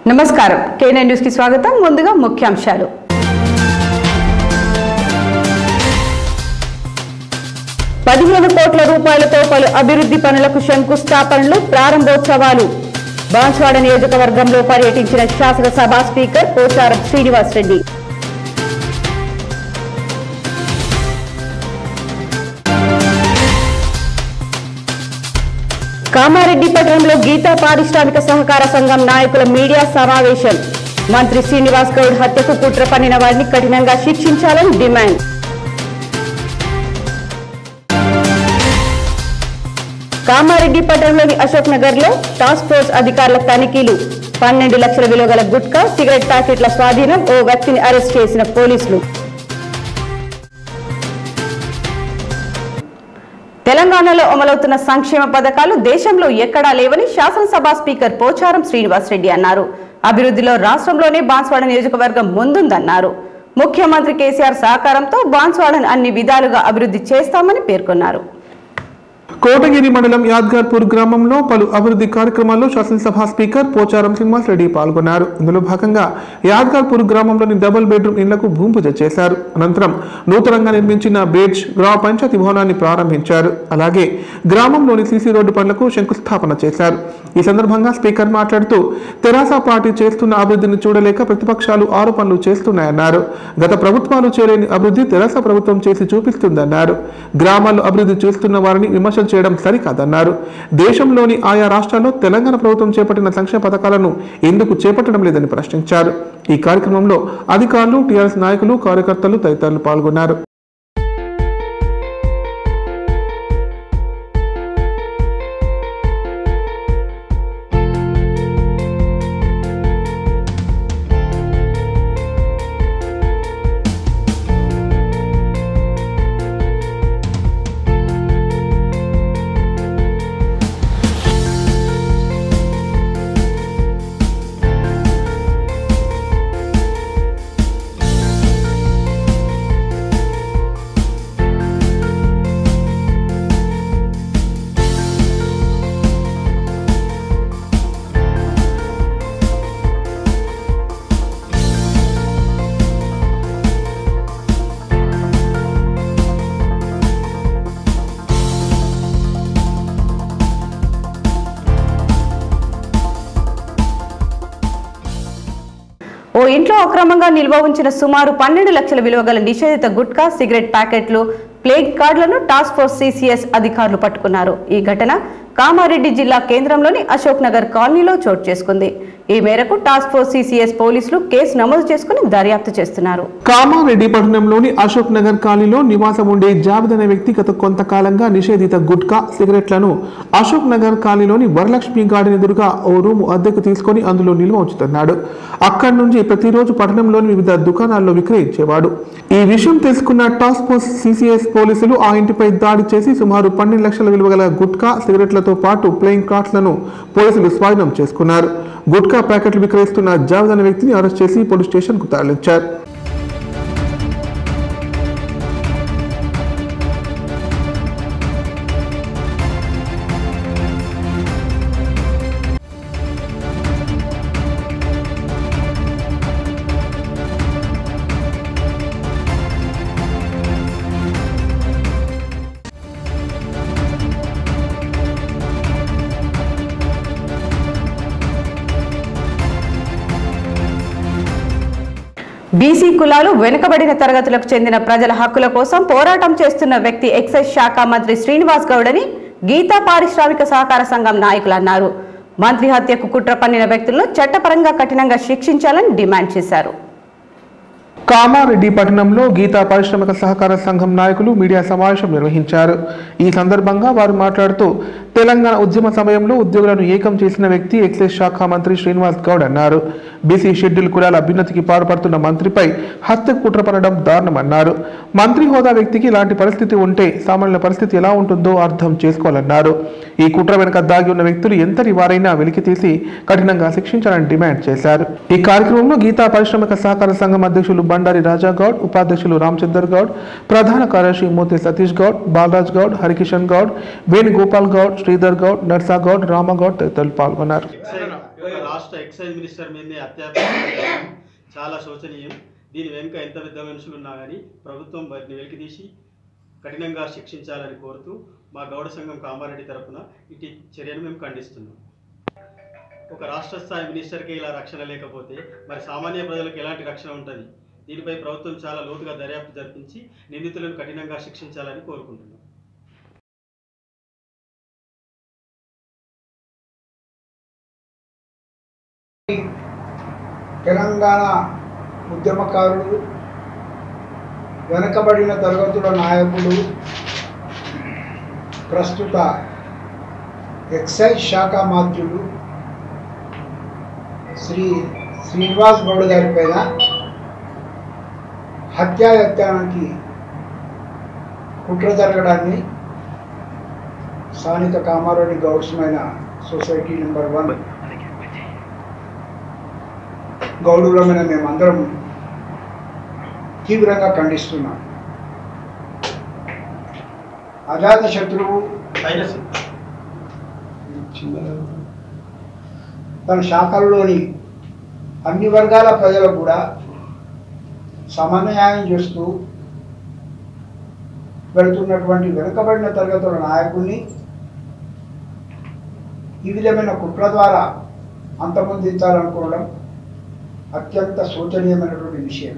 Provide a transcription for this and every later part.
నమస్కారం కేనై న్యూస్ కి స్వాగతం ముందుగా ముఖ్యాంశాలు పదిహేను కోట్ల రూపాయలతో పలు అభివృద్ధి పనులకు శంకుస్థాపనలు ప్రారంభోత్సవాలు బాన్స్వాడ నియోజకవర్గంలో పర్యటించిన శాసనసభ స్పీకర్ పోచారం శ్రీనివాస్ రెడ్డి కామారెడ్డి పట్టణంలో గీతా పారిశ్రామిక సహకార సంఘం నాయకుల మీడియా సమావేశం మంత్రి శ్రీనివాస్ గౌడ్ హత్యకు కుట్ర పన్నిన వారిని కఠినంగా శిక్షించాలని డిమాండ్ కామారెడ్డి పట్టణంలోని అశోక్ నగర్ లో టాస్క్ ఫోర్స్ అధికారుల తనిఖీలు పన్నెండు లక్షల విలువ గల గుట్కా సిగరెట్ ప్యాకెట్ల స్వాధీనం ఓ వ్యక్తిని అరెస్ట్ చేసిన పోలీసులు తెలంగాణలో అమలవుతున్న సంక్షేమ పథకాలు దేశంలో ఎక్కడా లేవని శాసనసభ స్పీకర్ పోచారం శ్రీనివాస్ రెడ్డి అన్నారు అభివృద్ధిలో రాష్ట్రంలోనే బాన్స్వాడ నియోజకవర్గం ముందుందన్నారు ముఖ్యమంత్రి కేసీఆర్ సహకారంతో బాన్స్వాడను అన్ని విధాలుగా అభివృద్ధి చేస్తామని పేర్కొన్నారు కోటగిరి మండలం యాద్గార్పూర్ గ్రామంలో పలు అభివృద్ధి కార్యక్రమాల్లో శాసనసభ స్పీకర్ పోచారం శ్రీనివాస్ రెడ్డి పాల్గొన్నారు ఇందులో భాగంగా యాద్గార్పూర్ గ్రామంలోని డబుల్ బెడ్రూమ్ ఇళ్లకు భూమి పూజ చేశారు అనంతరం నూతనంగా నిర్మించిన బేడ్జ్ గ్రామ పంచాయతీ భవనాన్ని ప్రారంభించారు అలాగే గ్రామంలోని సీసీ రోడ్డు పనులకు శంకుస్థాపన చేశారు ఈ సందర్భంగా స్పీకర్ మాట్లాడుతూ తెరాస పార్టీ చేస్తున్న అభివృద్ధిని చూడలేక ప్రతిపక్షాలు ఆరోపణలు చేస్తున్నాయన్నారు గత ప్రభుత్వాలు చేయలేని అభివృద్ధి తెరాస ప్రభుత్వం చేసి చూపిస్తుందన్నారు గ్రామాల్లో అభివృద్ధి చేస్తున్న వారిని విమర్శలు చేయడం సరికాదన్నారు దేశంలోని ఆయా రాష్ట్రాల్లో తెలంగాణ ప్రభుత్వం చేపట్టిన సంక్షేమ పథకాలను ఎందుకు చేపట్టడం లేదని ప్రశ్నించారు ఈ కార్యక్రమంలో అధికారులు టీఆర్ఎస్ నాయకులు కార్యకర్తలు తదితరులు పాల్గొన్నారు ఓ ఇంట్లో అక్రమంగా నిల్వ ఉంచిన సుమారు పన్నెండు లక్షల విలువ గల నిషేధిత గుట్కా సిగరెట్ ప్యాకెట్లు ప్లేగ్ కార్డులను టాస్క్ ఫోర్స్ సిసిఎస్ అధికారులు పట్టుకున్నారు ఈ ఘటన కామారెడ్డి జిల్లా కేంద్రంలోని అశోక్ నగర్ కాలనీలో చోటు చేసుకుంది ఈ మేరకు టాస్క్ ఫోర్స్ సిసిఎస్ పోలీసులు కేసు నమోదు చేసుకుని దర్యాప్తు చేస్తున్నారు కామారెడ్డి పట్టణంలోని అశోక్ నగర్ కాలనీలో నివాసం ఉండే జాబిద్ అనే వ్యక్తి గత కొంతకాలంగా నిషేధిత గుట్కా సిగరెట్లను అశోక్ నగర్ కాలనీలోని వరలక్ష్మి గార్డెన్ ఎదురుగా ఓ రూమ్ అద్దెకు తీసుకొని అందులో నిల్వ ఉంచుతున్నాడు అక్కడి నుంచి ప్రతిరోజు పట్టణంలోని వివిధ దుకాణాల్లో విక్రయించేవాడు ఈ విషయం తెలుసుకున్న టాస్క్ ఫోర్స్ సిసిఎస్ పోలీసులు ఆ ఇంటిపై దాడి చేసి సుమారు పన్నెండు లక్షల విలువ గల గుట్కా సిగరెట్లతో పాటు ప్లేయింగ్ కార్డ్స్లను పోలీసులు స్వాధీనం చేసుకున్నారు గుట్కా ప్యాకెట్లు విక్రయిస్తున్న జావేద్ అనే వ్యక్తిని అరెస్ట్ చేసి పోలీస్ స్టేషన్కు తరలించారు బీసీ కులాలు వెనుకబడిన తరగతులకు చెందిన ప్రజల హక్కుల కోసం పోరాటం చేస్తున్న వ్యక్తి ఎక్సైజ్ శాఖ మంత్రి శ్రీనివాస్ గౌడ్ అని గీతా పారిశ్రామిక సహకార సంఘం నాయకులు అన్నారు మంత్రి హత్యకు కుట్ర పన్నిన వ్యక్తులను చట్టపరంగా కఠినంగా శిక్షించాలని డిమాండ్ చేశారు కామారెడ్డి పట్టణంలో గీతా పారిశ్రామిక సహకార సంఘం నాయకులు మీడియా సమావేశం నిర్వహించారు ఈ సందర్భంగా వారు మాట్లాడుతూ తెలంగాణ ఉద్యమ సమయంలో ఉద్యోగులను ఏకం చేసిన వ్యక్తి ఎక్సైజ్ శాఖ మంత్రి శ్రీనివాస్ గౌడ్ అన్నారు బీసీ షెడ్యూల్ కులాల అభ్యున్నతికి పాటుపడుతున్న మంత్రిపై హత్యకు కుట్రపడడం దారుణమన్నారు మంత్రి హోదా వ్యక్తికి ఇలాంటి పరిస్థితి ఉంటే సామాన్యుల పరిస్థితి ఎలా ఉంటుందో అర్థం చేసుకోవాలన్నారు ఈ కుట్ర వెనుక దాగి ఉన్న వ్యక్తులు ఎంతటి వారైనా వెలికి తీసి కఠినంగా శిక్షించాలని డిమాండ్ చేశారు ఈ కార్యక్రమంలో గీతా పారిశ్రామిక సహకార సంఘం అధ్యక్షులు బండారి రాజా గౌడ్ ఉపాధ్యక్షులు రామచందర్ గౌడ్ ప్రధాన కార్యదర్శి మోతి సతీష్ గౌడ్ బాలరాజ్ గౌడ్ హరికిషన్ గౌడ్ వేణుగోపాల్ గౌడ్ శ్రీధర్ గౌడ్ నర్సా గౌడ్ రామగౌడ్ తదితరులు పాల్గొన్నారు ఈ యొక్క రాష్ట్ర ఎక్సైజ్ మినిస్టర్ మీదనే అత్యాచారం జరగడం చాలా శోచనీయం దీని వెనుక ఎంత పెద్ద మనుషులు ఉన్నా కానీ ప్రభుత్వం వాటిని వెలికితీసి కఠినంగా శిక్షించాలని కోరుతూ మా గౌడ సంఘం కామారెడ్డి తరపున ఇటు చర్యను మేము ఖండిస్తున్నాం ఒక రాష్ట్ర స్థాయి మినిస్టర్కి ఇలా రక్షణ లేకపోతే మరి సామాన్య ప్రజలకు ఎలాంటి రక్షణ ఉంటుంది దీనిపై ప్రభుత్వం చాలా లోతుగా దర్యాప్తు జరిపించి నిందితులను కఠినంగా శిక్షించాలని కోరుకుంటున్నాం తెలంగాణ ఉద్యమకారుడు వెనుకబడిన తరగతుల నాయకుడు ప్రస్తుత ఎక్సైజ్ శాఖ మాత్రులు శ్రీ శ్రీనివాస్ గౌడ్ గారి పైన హత్యాయత్నానికి కుట్ర జరగడాన్ని స్థానిక కామారెడ్డి గౌడ్స్మైన సొసైటీ నెంబర్ వన్ గౌడులమైన మేమందరం తీవ్రంగా ఖండిస్తున్నాం అజాత శత్రువు తన శాఖల్లోని అన్ని వర్గాల ప్రజలకు కూడా సమన్వయం చేస్తూ వెళుతున్నటువంటి వెనుకబడిన తరగతుల నాయకుల్ని ఈ విధమైన కుట్ర ద్వారా అంతమొందించాలనుకోవడం అత్యంత శోచనీయమైనటువంటి విషయం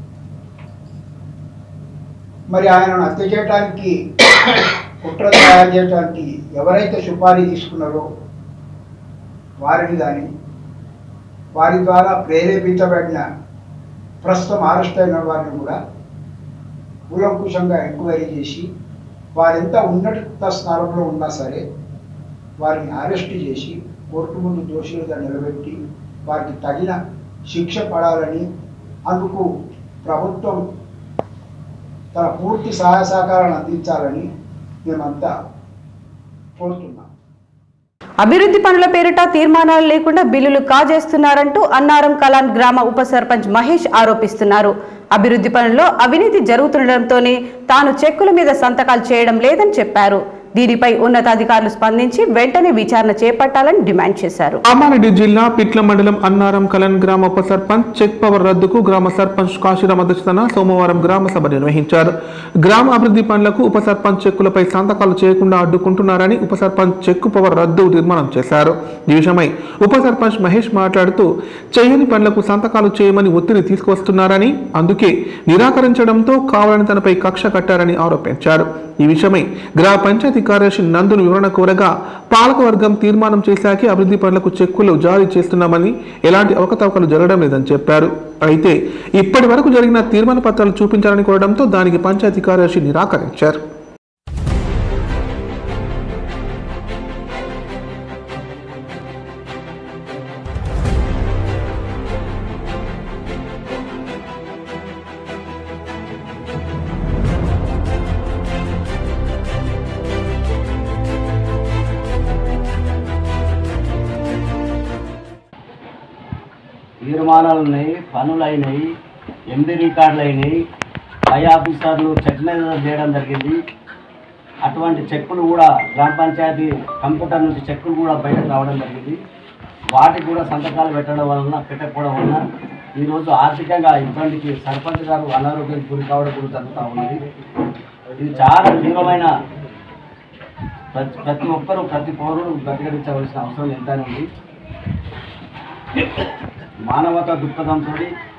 మరి ఆయనను హత్య చేయడానికి కుట్ర తయారు చేయడానికి ఎవరైతే సుపారీ తీసుకున్నారో వారిని కానీ వారి ద్వారా ప్రేరేపించబడిన ప్రస్తుతం అరెస్ట్ అయిన వారిని కూడా కూలంకుషంగా ఎంక్వైరీ చేసి వారెంత ఉన్నత స్థానంలో ఉన్నా సరే వారిని అరెస్ట్ చేసి కోర్టు ముందు దోషులుగా నిలబెట్టి వారికి తగిన శిక్ష పడాలని అందుకు ప్రభుత్వం తన పూర్తి సహాయ సహకారాన్ని అందించాలని మేమంతా కోరుతున్నాం అభివృద్ధి పనుల పేరిట తీర్మానాలు లేకుండా బిల్లులు కాజేస్తున్నారంటూ అన్నారం కలాన్ గ్రామ ఉప సర్పంచ్ మహేష్ ఆరోపిస్తున్నారు అభివృద్ధి పనుల్లో అవినీతి జరుగుతుండటంతోనే తాను చెక్కుల మీద సంతకాలు చేయడం లేదని చెప్పారు దీనిపై ఉన్నతాధికారులు స్పందించి వెంటనే విచారణ చేపట్టాలని డిమాండ్ చేశారు కామారెడ్డి జిల్లా పిట్ల మండలం అన్నారం కలన్ గ్రామ ఉప సర్పంచ్ చెక్ పవర్ రద్దుకు గ్రామ సర్పంచ్ కాశీరామ్ అధ్యక్షతన సోమవారం గ్రామ సభ నిర్వహించారు గ్రామ అభివృద్ధి పనులకు ఉప సర్పంచ్ చెక్కులపై సంతకాలు చేయకుండా అడ్డుకుంటున్నారని ఉప సర్పంచ్ చెక్కు పవర్ రద్దు తీర్మానం చేశారు ఈ విషయమై ఉప సర్పంచ్ మహేష్ మాట్లాడుతూ చేయని పనులకు సంతకాలు చేయమని ఒత్తిడి తీసుకొస్తున్నారని అందుకే నిరాకరించడంతో కావాలని తనపై కక్ష కట్టారని ఆరోపించారు ఈ విషయమై గ్రామ పంచాయతీ కార్యదర్శి నందును వివరణ కోరగా పాలకవర్గం తీర్మానం చేశాకే అభివృద్ధి పనులకు చెక్కులు జారీ చేస్తున్నామని ఎలాంటి అవకతవకలు జరగడం లేదని చెప్పారు అయితే ఇప్పటి వరకు జరిగిన తీర్మాన పత్రాలు చూపించాలని కోరడంతో దానికి పంచాయతీ కార్యదర్శి నిరాకరించారు తీర్మానాలు ఉన్నాయి పనులు అయినాయి ఎండి రికార్డులు అయినాయి పై ఆఫీసర్లు చెక్ మీద చేయడం జరిగింది అటువంటి చెక్కులు కూడా గ్రామ పంచాయతీ కంప్యూటర్ నుంచి చెక్కులు కూడా బయటకు రావడం జరిగింది వాటికి కూడా సంతకాలు పెట్టడం వలన పెట్టకపోవడం వలన ఈరోజు ఆర్థికంగా ఇబ్బందికి సర్పంచ్ గారు అనారోగ్యానికి గురి కావడం కూడా జరుగుతూ ఉన్నది ఇది చాలా తీవ్రమైన ప్రతి ప్రతి ఒక్కరూ ప్రతి పౌరుడు ప్రతిఘటించవలసిన అవసరం ఎంతైనా ఉంది మానవతా దృక్పథంతో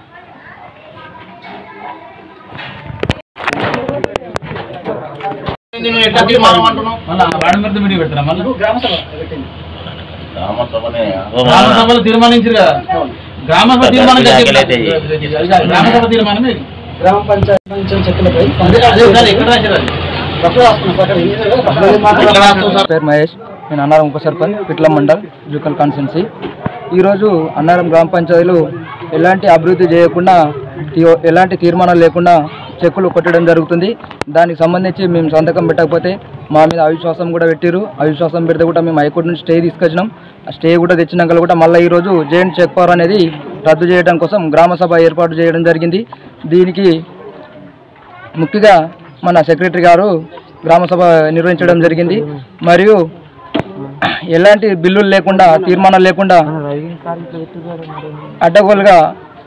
నేను ఎట్లా తీర్మానం అంటున్నావు మళ్ళీ వాడి మీద మీటింగ్ పెడతారా మళ్ళీ గ్రామ సభలు తీర్మానించారు కదా గ్రామ సభ తీర్మానం గ్రామ సభ తీర్మానం ఇది. గ్రామ పంచాయతీ చెక్కులపై అదే అదే సార్ ఎక్కడ రాశారు అది ఎక్కడ రాస్తారు సార్? పేరు మహేష్ నేను అన్నారం ఉప సర్పంచ్ పిట్ల మండల్ జూకల్ కాన్స్టెన్సీ ఈరోజు అన్నారం గ్రామ పంచాయతీలు ఎలాంటి అభివృద్ధి చేయకుండా తీ- ఎలాంటి తీర్మానాలు లేకుండా చెక్కులు కొట్టడం జరుగుతుంది దానికి సంబంధించి మేము సంతకం పెట్టకపోతే మా మీద అవిశ్వాసం కూడా పెట్టిరు అవిశ్వాసం పెడితే కూడా మేము హైకోర్టు నుంచి స్టే తీసుకొచ్చినాం ఆ స్టే కూడా తెచ్చినాక కూడా మళ్ళీ ఈరోజు జేఎంట్ చెక్ పవర్ అనేది రద్దు చేయడం కోసం గ్రామ సభ ఏర్పాటు చేయడం జరిగింది దీనికి ముఖ్యంగా మన సెక్రటరీ గారు గ్రామ సభ నిర్వహించడం జరిగింది మరియు ఎలాంటి బిల్లులు లేకుండా తీర్మానాలు లేకుండా అడ్డగోలుగా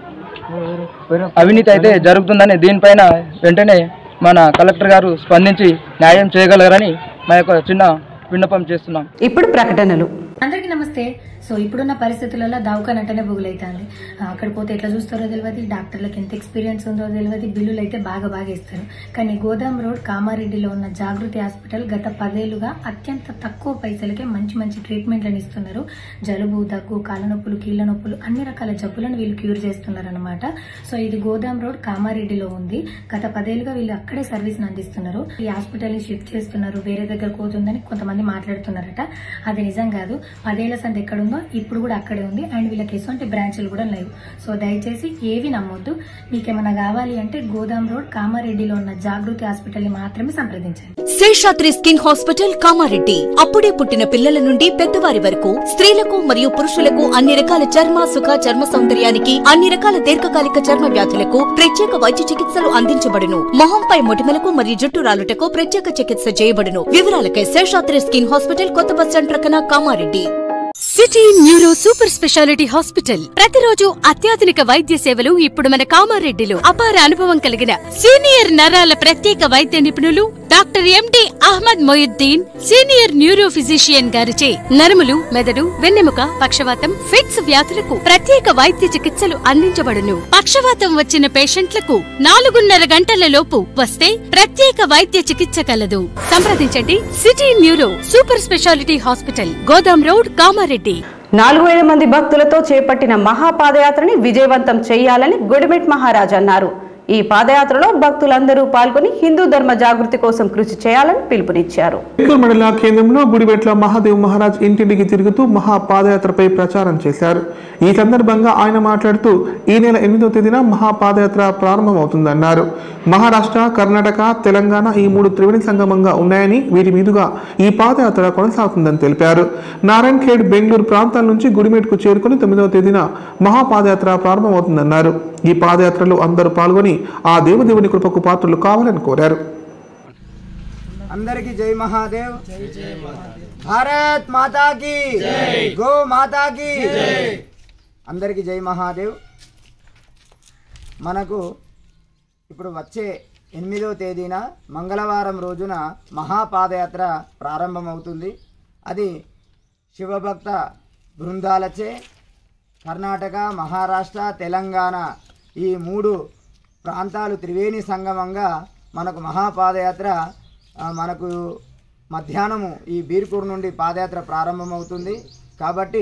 అవినీతి అయితే జరుగుతుందని దీనిపైన వెంటనే మన కలెక్టర్ గారు స్పందించి న్యాయం చేయగలరని మా యొక్క చిన్న విన్నపం చేస్తున్నాం ఇప్పుడు ప్రకటనలు అందరికీ నమస్తే సో ఇప్పుడున్న పరిస్థితులలో దవాఖాన అంటేనే బుగులైతుంది అక్కడ పోతే ఎట్లా చూస్తారో తెలియదు డాక్టర్లకు ఎంత ఎక్స్పీరియన్స్ ఉందో తెలియదు బిల్లులు అయితే బాగా బాగా ఇస్తారు కానీ గోదాం రోడ్ కామారెడ్డిలో ఉన్న జాగృతి హాస్పిటల్ గత పదేళ్లుగా అత్యంత తక్కువ పైసలకే మంచి మంచి ట్రీట్మెంట్లను ఇస్తున్నారు జలుబు దగ్గు కాళ్ళ నొప్పులు కీళ్ళ నొప్పులు అన్ని రకాల జబ్బులను వీళ్ళు క్యూర్ చేస్తున్నారు అనమాట సో ఇది గోదాం రోడ్ కామారెడ్డిలో ఉంది గత పదేళ్లుగా వీళ్ళు అక్కడే సర్వీస్ అందిస్తున్నారు ఈ హాస్పిటల్ ని షిఫ్ట్ చేస్తున్నారు వేరే దగ్గర పోతుందని కొంతమంది మాట్లాడుతున్నారట అది నిజం కాదు పదేళ్ల సంది ఎక్కడుందో ఇప్పుడు కూడా అక్కడే ఉంది అండ్ వీళ్ళకి ఎటువంటి బ్రాంచ్లు కూడా లేవు సో దయచేసి ఏవి నమ్మొద్దు మీకేమైనా కావాలి అంటే గోదాం రోడ్ కామారెడ్డిలో ఉన్న జాగృతి హాస్పిటల్ ని మాత్రమే సంప్రదించండి శేషాద్రి స్కిన్ హాస్పిటల్ కామారెడ్డి అప్పుడే పుట్టిన పిల్లల నుండి పెద్దవారి వరకు స్త్రీలకు మరియు పురుషులకు అన్ని రకాల చర్మ సుఖ చర్మ సౌందర్యానికి అన్ని రకాల దీర్ఘకాలిక చర్మ వ్యాధులకు ప్రత్యేక వైద్య చికిత్సలు అందించబడును మొహంపై మొటిమలకు మరియు జుట్టు రాలుటకు ప్రత్యేక చికిత్స చేయబడును వివరాలకై శేషాద్రి స్కిన్ హాస్పిటల్ కొత్త బస్ స్టాండ్ ప్రక్కన Kamareddy city neuro super speciality hospital ప్రతిరోజు అత్యాధునిక వైద్య సేవలు ఇప్పుడు మన కామారెడ్డిలో అపార అనుభవం కలిగిన సీనియర్ నరాల ప్రత్యేక వైద్య నిపుణులు doctor MD Ahmed Moinuddin senior neuro physician గారిచే నరములు మెదడు వెన్నెముక పక్షవాతం ఫిట్స్ వ్యాధులకు ప్రత్యేక వైద్య చికిత్సలు అందించబడును పక్షవాతం వచ్చిన పేషెంట్లకు నాలుగున్నర గంటల లోపు వస్తే ప్రత్యేక వైద్య చికిత్స కలదు సంప్రదించండి city neuro super speciality hospital గోదాం రోడ్ కామారెడ్డి నాలుగు వేల మంది భక్తులతో చేపట్టిన మహాపాదయాత్రని విజయవంతం చేయాలని గుడిమెట్ మహారాజ్ అన్నారు ఈ పాదయాత్రలో భక్తులందరూ పాల్గొని హిందూ ధర్మ జాగృతి కోసం కృషి చేయాలని పిలుపునిచ్చారు ఏలూరు మండల కేంద్రంలో గుడిబెట్ల మహాదేవ్ మహారాజ్ ఇంటింటికి తిరుగుతూ మహా పాదయాత్రపై ప్రచారం చేశారు ఈ సందర్భంగా ఆయన మాట్లాడుతూ ఈ నెల ఎనిమిదో తేదీన మహా పాదయాత్ర ప్రారంభమవుతుందన్నారు మహారాష్ట్ర కర్ణాటక తెలంగాణ ఈ మూడు త్రివేణి సంగమంగా ఉన్నాయని వీటి మీదుగా ఈ పాదయాత్ర కొనసాగుతుందని తెలిపారు నారాయణ్ ఖేడ్ బెంగళూరు ప్రాంతాల నుంచి గుడిమెట్కు చేరుకుని తొమ్మిదవ తేదీన మహా పాదయాత్ర ప్రారంభమవుతుందన్నారు ఈ పాదయాత్రలో అందరూ పాల్గొని ఆ దేవదేవుని కృపకు పాత్రలు కావాలని కోరారు అందరికి జై మహాదేవ్ భారత్ మాతాకి గో మాతాకి అందరికి జై మహాదేవ్ మనకు ఇప్పుడు వచ్చే ఎనిమిదవ తేదీన మంగళవారం రోజున మహాపాదయాత్ర ప్రారంభమవుతుంది అది శివభక్త బృందాలచే కర్ణాటక మహారాష్ట్ర తెలంగాణ ఈ మూడు ప్రాంతాలు త్రివేణి సంగమంగా మనకు మహాపాదయాత్ర ఆ, మనకు మధ్యాహ్నము ఈ బీర్పూర్ నుండి పాదయాత్ర ప్రారంభమవుతుంది కాబట్టి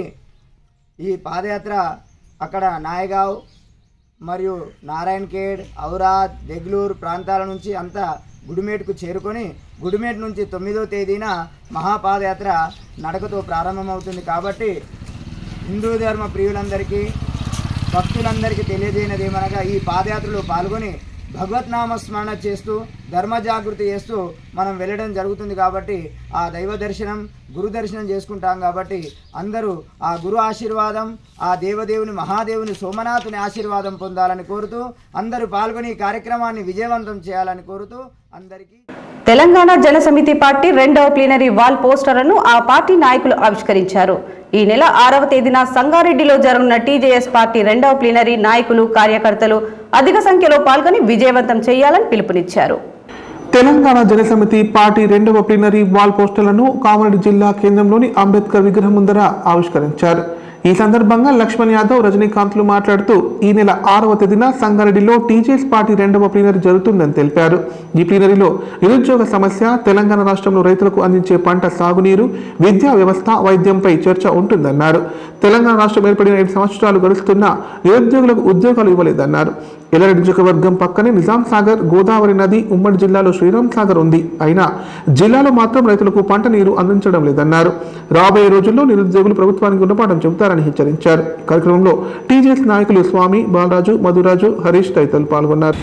ఈ పాదయాత్ర అక్కడ నాయగావ్ మరియు నారాయణ్ ఖేడ్ ఔరాద్ దెగ్లూర్ ప్రాంతాల నుంచి అంతా గుడిమేట్కు చేరుకొని గుడిమేట్ నుంచి తొమ్మిదో తేదీన మహాపాదయాత్ర నడకతో ప్రారంభమవుతుంది కాబట్టి హిందూ ధర్మ ప్రియులందరికీ భక్తులందరికీ తెలియజేయనది ఏమనగా ఈ పాదయాత్రలో పాల్గొని భగవత్నామ స్మరణ చేస్తూ ధర్మ జాగృతి చేస్తూ మనం వెళ్ళడం జరుగుతుంది కాబట్టి ఆ దైవ దర్శనం గురు దర్శనం చేసుకుంటాం కాబట్టి అందరూ ఆ గురు ఆశీర్వాదం ఆ దేవదేవుని మహాదేవుని సోమనాథుని ఆశీర్వాదం పొందాలని కోరుతూ అందరూ పాల్గొని ఈ కార్యక్రమాన్ని విజయవంతం చేయాలని కోరుతూ అందరికీ తెలంగాణ జనసమితి పార్టీ రెండవ ప్లీనరీ వాల్ పోస్టర్లను ఆ పార్టీ నాయకులు ఆవిష్కరించారు ఈ నెల ఆరవ తేదీన సంగారెడ్డిలో జరగనున్న టీజేఎస్ పార్టీ రెండవ ప్లీనరీ నాయకులు కార్యకర్తలు అధిక సంఖ్యలో పాల్గొని విజయవంతం చేయాలని పిలుపునిచ్చారు తెలంగాణ జనసమితి పార్టీ రెండవ ప్లీనరీ వాల్ పోస్టర్లను కామారెడ్డి జిల్లా కేంద్రంలోని అంబేద్కర్ విగ్రహం ముందర ఆవిష్కరించారు ఈ సందర్భంగా లక్ష్మణ్ యాదవ్ రజనీకాంత్లు మాట్లాడుతూ ఈ నెల ఆరవ తేదీన సంగారెడ్డిలో టీజేఎస్ పార్టీ రెండవ ప్లీనరీ జరుగుతుందని తెలిపారు ఈ ప్లీనరీలో నిరుద్యోగ సమస్య తెలంగాణ రాష్ట్రంలో రైతులకు అందించే పంట సాగునీరు విద్యా వ్యవస్థ వైద్యంపై చర్చ ఉంటుందన్నారు తెలంగాణ రాష్ట్రం ఏర్పడిన ఐదు సంవత్సరాలు గడుస్తున్నా నిరుద్యోగులకు ఉద్యోగాలు ఇవ్వలేదన్నారు ఎల్లారెడ్డి నియోజకవర్గం పక్కనే నిజాం సాగర్ గోదావరి నది ఉమ్మడి జిల్లాలో శ్రీరామ్ సాగర్ ఉంది అయినా జిల్లాలో మాత్రం రైతులకు పంట నీరు అందించడం లేదన్నారు రాబోయే రోజుల్లో నిరుద్యోగులు ప్రభుత్వానికి గుణపాఠం చెబుతారని హెచ్చరించారు ఈ కార్యక్రమంలో టీజేఎస్ నాయకులు స్వామి బాలరాజు మధురాజు హరీష్ తదితరులు పాల్గొన్నారు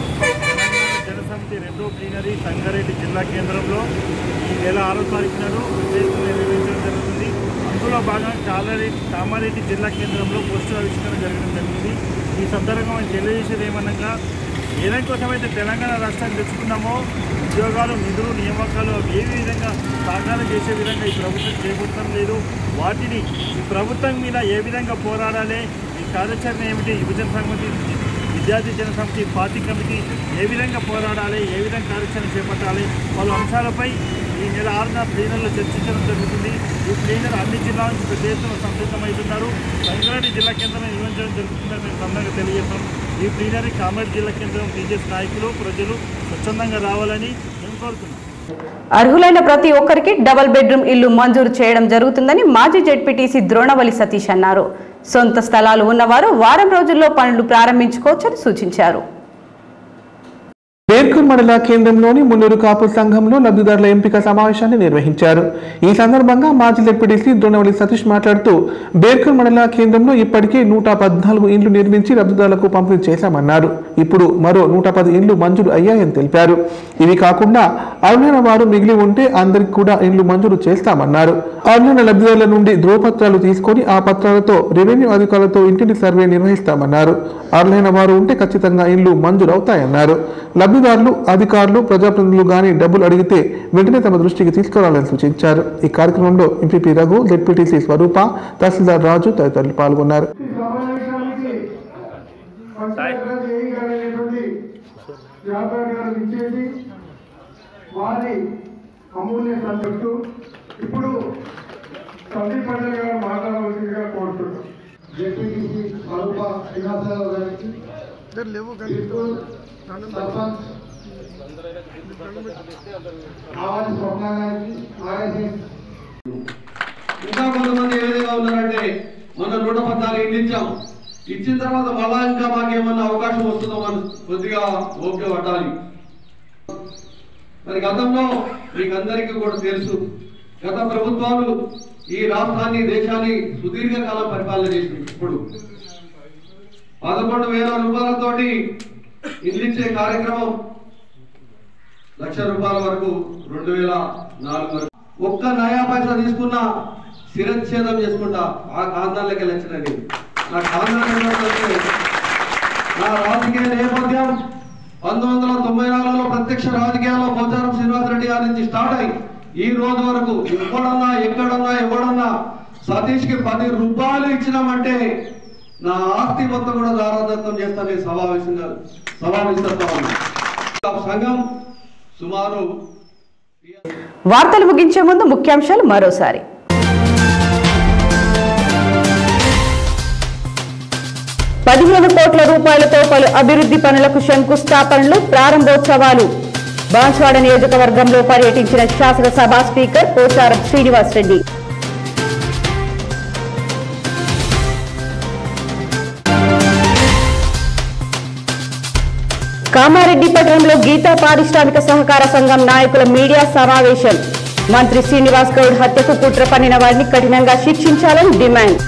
జనసమితి రెండో ప్లీనరీ సంగారెడ్డి జిల్లా కేంద్రంలో ఈ నెల ఆరో తారీఖు నాడు విజయవంతంగా నిర్వహించడం జరుగుతుంది అందులో భాగంగా కామారెడ్డి కామారెడ్డి జిల్లా కేంద్రంలో పోస్టర్ ఆవిష్కరణ జరగడం జరిగింది ఈ సందర్భంగా మనం తెలియజేసేది ఏమనగా ఏ దానికోసమైతే తెలంగాణ రాష్ట్రాన్ని తెచ్చుకున్నామో ఉద్యోగాలు నిధులు నియామకాలు అవి ఏ విధంగా సాకారం చేసే విధంగా ఈ ప్రభుత్వం చేపట్టడం లేదు వాటిని ఈ ప్రభుత్వం మీద ఏ విధంగా పోరాడాలి ఈ కార్యాచరణ ఏమిటి యువజన సమితి విద్యార్థి జన సమితి పార్టీ కమిటీ ఏ విధంగా పోరాడాలి ఏ విధంగా కార్యాచరణ చేపట్టాలి పలు అంశాలపై ఈ నెల ఆరున ప్లీనర్లో చర్చించడం జరుగుతుంది ఈ ప్లీనర్ అన్ని జిల్లాల నుంచి పెద్ద ఎత్తున సంసిద్ధమవుతున్నారు సంగారెడ్డి జిల్లా కేంద్రంలో నిర్వహించడం జరుగుతుందని మేము తొందరగా తెలియజేస్తాం ఈ ప్లీనరీ కామారెడ్డి జిల్లా కేంద్రం టీచర్స్ నాయకులు ప్రజలు స్వచ్ఛందంగా రావాలని మేము కోరుతున్నాం అర్హులైన ప్రతి ఒక్కరికి డబుల్ బెడ్రూమ్ ఇల్లు మంజూరు చేయడం జరుగుతుందని మాజీ జెడ్పీటీసీ ద్రోణవలి సతీష్ అన్నారు సొంత స్థలాలు ఉన్నవారు వారం రోజుల్లో పనులు ప్రారంభించుకోవచ్చని సూచించారు బేర్కూర్ మండల కేంద్రంలోని మున్నూరు కాపు సంఘంలో లబ్ధిదారుల ఎంపిక సమావేశాన్ని నిర్వహించారు ఈ సందర్భంగా మాజీ డిప్యూటీసీ దొండవల్లి సతీష్ మాట్లాడుతూ బేర్కూర్ మండల కేంద్రంలో ఇప్పటికే నూట పద్నాలుగు ఇండ్లు నిర్మించి లబ్ధిదారులకు పంపిణీ చేశామన్నారు ఇప్పుడు మరో నూట పది ఇండ్లు మంజూరు అయ్యాయని తెలిపారు ఇవి కాకుండా అర్హులైన వారు మిగిలి ఉంటే అందరికి కూడా ఇండ్లు మంజూరు చేస్తామన్నారు అర్హులైన లబ్ధిదారుల నుండి ధ్రువపత్రాలు తీసుకొని ఆ పత్రాలతో రెవెన్యూ అధికారులతో ఇంటింటి సర్వే నిర్వహిస్తామన్నారు అర్హులైన వారు ఉంటే ఖచ్చితంగా ఇండ్లు మంజూరు అవుతాయన్నారు లబ్ధిదారులు అధికారులు ప్రజాప్రతినిధులు గాని డబ్బులు అడిగితే వెంటనే తమ దృష్టికి తీసుకురావాలని సూచించారు ఈ కార్యక్రమంలో ఎంపీపీ రఘు జెడ్పీటీసీ స్వరూప తహసీల్దార్ రాజు తదితరులు పాల్గొన్నారు సమావేశానికి పంచాయతీరాజ్ ఏఈ గారు అయినటువంటి వ్యాపారి గారు ఇచ్చేసి వారి అమూల్య సబ్జెక్టు ఇప్పుడు సందీప్ పటేల్ గారు మాట్లాడవలసిందిగా కోరుతున్నాం జెడ్పీటీసీ స్వరూప శ్రీనివాసరావు గారికి ఇప్పుడు సర్పంచ్ ఆవాజ్ స్వప్న గారికి ఆర్ఎస్ఎస్ ఇంకా కొంతమంది ఏ విధంగా ఉన్నారంటే మన నూట పద్నాలుగు ఇంటి ఇచ్చాం ఇచ్చిన తర్వాత మళ్ళా ఇంకా మాకేమన్నా అవకాశం వస్తుందో మనం కొద్దిగా ఓపిక పట్టాలి మరి గతంలో మీకు అందరికీ కూడా తెలుసు గత ప్రభుత్వాలు ఈ రాష్ట్రాన్ని దేశాన్ని సుదీర్ఘకాలం పరిపాలన చేసింది ఇప్పుడు పదకొండు వేల రూపాయలతోటి ఇల్లు ఇచ్చే కార్యక్రమం లక్ష రూపాయల వరకు రెండు వేల నాలుగు వరకు ఒక్క నయా పైసా తీసుకున్నా శిరచ్ఛేదం చేసుకుంటా ఆ కాంతాలకి వచ్చినది నా కాంతాలు నా రాజకీయ నేపథ్యం పంతొమ్మిది వందల తొంభై నాలుగులో ప్రత్యక్ష రాజకీయాల్లో పోచారం శ్రీనివాసరెడ్డి గారి నుంచి స్టార్ట్ అయ్యి ఈ రోజు వరకు ఎక్కడన్నా ఎక్కడన్నా ఎవడన్నా సతీష్ కి పది రూపాయలు ఇచ్చినామంటే నా ఆస్తి మొత్తం కూడా దారాదత్తం చేస్తానే సమావేశంగా సమావేశంగా సంఘం సుమారు వార్తలు ముగించే ముందు ముఖ్యాంశాలు మరోసారి పదిహేను కోట్ల రూపాయలతో పలు అభివృద్ధి పనులకు శంకుస్థాపనలు ప్రారంభోత్సవాలు బాన్స్వాడ నియోజకవర్గంలో పర్యటించిన శాసనసభ స్పీకర్ పోచారం శ్రీనివాస్ రెడ్డి కామారెడ్డి పట్టణంలో గీతా పారిశ్రామిక సహకార సంఘం నాయకుల మీడియా సమావేశం మంత్రి శ్రీనివాస్ గౌడ్ హత్యకు కుట్ర పన్నిన వారిని కఠినంగా శిక్షించాలని డిమాండ్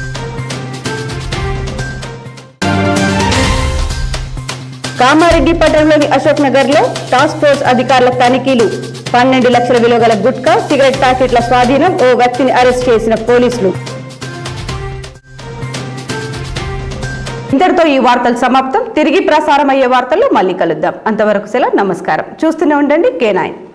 కామారెడ్డి పట్టణంలోని అశోక్ నగర్ లో టాస్క్ ఫోర్స్ అధికారుల తనిఖీలు పన్నెండు లక్షల విలువ గల గుట్కా సిగరెట్ ప్యాకెట్ల స్వాధీనం ఓ వ్యక్తిని అరెస్ట్ చేసిన పోలీసులు ఇంతటితో ఈ వార్తలు సమాప్తం తిరిగి ప్రసారం అయ్యే వార్తల్లో మళ్ళీ కలుద్దాం అంతవరకు సెలవు నమస్కారం చూస్తూనే ఉండండి కే నైన్